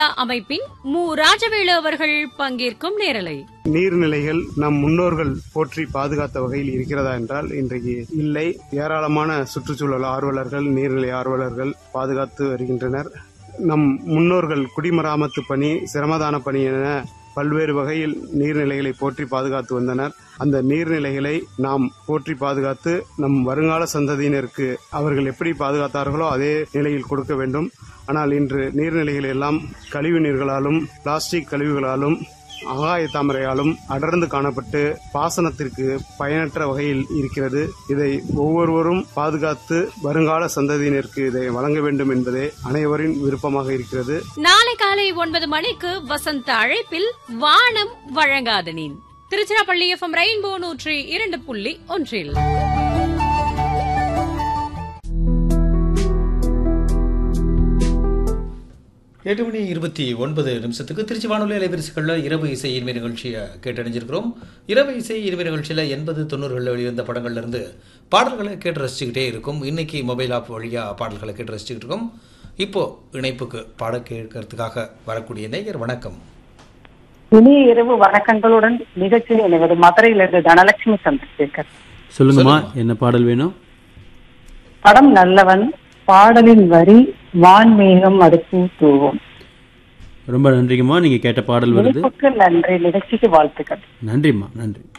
அமைப்பின் மு ராஜவேலு அவர்கள் பங்கேற்கும் நேரலை நீர்நிலைகள் நம் முன்னோர்கள் போற்றி பாதுகாத்த வகையில் இருக்கிறதா என்றால் இன்றைக்கு இல்லை ஏராளமான சுற்றுச்சூழல் ஆர்வலர்கள் நீர்நிலை ஆர்வலர்கள் பாதுகாத்து வருகின்றனர் நம் முன்னோர்கள் குடிமராமத்து பணி சிரமதான பணி என பல்வேறு வகையில் நீர்நிலைகளை போற்றி பாதுகாத்து வந்தனர் அந்த நீர்நிலைகளை நாம் போற்றி பாதுகாத்து நம் வருங்கால சந்ததியினருக்கு அவர்கள் எப்படி பாதுகாத்தார்களோ அதே நிலையில் கொடுக்க வேண்டும் ஆனால் இன்று நீர்நிலைகள் எல்லாம் கழிவு நீர்களாலும் பிளாஸ்டிக் கழிவுகளாலும் ஆகாய தாமரையாலும் அடர்ந்து காணப்பட்டு பாசனத்திற்கு பயனற்ற வகையில் இருக்கிறது இதை ஒவ்வொருவரும் பாதுகாத்து வருங்கால சந்ததியினருக்கு இதை வழங்க வேண்டும் என்பதே அனைவரின் விருப்பமாக இருக்கிறது நாளை காலை ஒன்பது மணிக்கு வசந்த அழைப்பில் வானம் வழங்காத நீன் திருச்சிராப்பள்ளி எஃப்எம் ரெயின்போ நூற்றி இரண்டு புள்ளி ஒன்றில் எட்டு மணி இருபத்தி ஒன்பது நிமிஷத்துக்கு திருச்சி வானொலி அலைவரிசைகளில் இரவு இசை இனிமை நிகழ்ச்சியை கேட்டடைஞ்சிருக்கிறோம் இரவு இசை இனிமை நிகழ்ச்சியில் எண்பது தொண்ணூறுகளில் வெளிவந்த படங்கள்ல இருந்து பாடல்களை கேட்டு ரசிச்சுக்கிட்டே இருக்கும் இன்னைக்கு மொபைல் ஆப் வழியாக பாடல்களை கேட்டு ரசிச்சுக்கிட்டு இருக்கோம் இப்போ இணைப்புக்கு பாட கேட்கறதுக்காக வரக்கூடிய நேயர் வணக்கம் இனிய இரவு வணக்கங்களுடன் நிகழ்ச்சியில் இணைவது மதுரையிலிருந்து தனலட்சுமி சந்திரசேகர் சொல்லுங்கம்மா என்ன பாடல் வேணும் படம் நல்லவன் பாடலின் வரி வான்மேகம் அடுப்பு தூவும் ரொம்ப நன்றிங்கம்மா நீங்க கேட்ட பாடல் வருது இனிப்புக்கு நன்றி நிகழ்ச்சிக்கு வாழ்த்துக்கள் நன்றிம்மா நன்றி